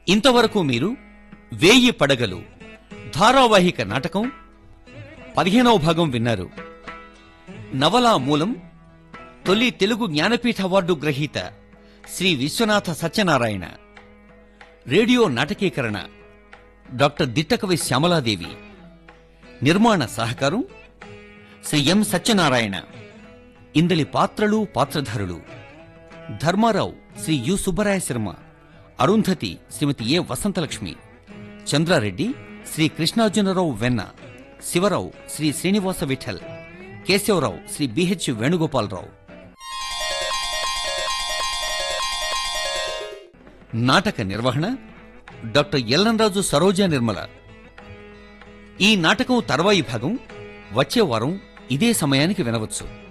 ఇంతవరకు మీరు వేయి పడగలు ధారావాహిక నాటకం పదిహేనవ భాగం విన్నారు నవలా మూలం తొలి తెలుగు జ్ఞానపీఠ అవార్డు గ్రహీత శ్రీ విశ్వనాథ సత్యనారాయణ రేడియో నాటకీకరణ డాక్టర్ దిట్టకవి శ్యామలాదేవి నిర్మాణ సహకారం శ్రీ ఎం సత్యనారాయణ ఇందలి పాత్రలు పాత్రధారులు Dharmarao Sri U Subbaraya Sharma Arundhati Srimati A Vasanthalakshmi Chandrareddy Sri Krishnarjunarao Venna Sivarao Sri Srinivasa Vithal Kesavarao Sri BH Venugopalarao నాటక నిర్వహణ డాక్టర్ ఎల్లంరాజు సరోజా నిర్మల ఈ నాటకం తర్వాయి భాగం వచ్చే వారం ఇదే సమయానికి వినవచ్చు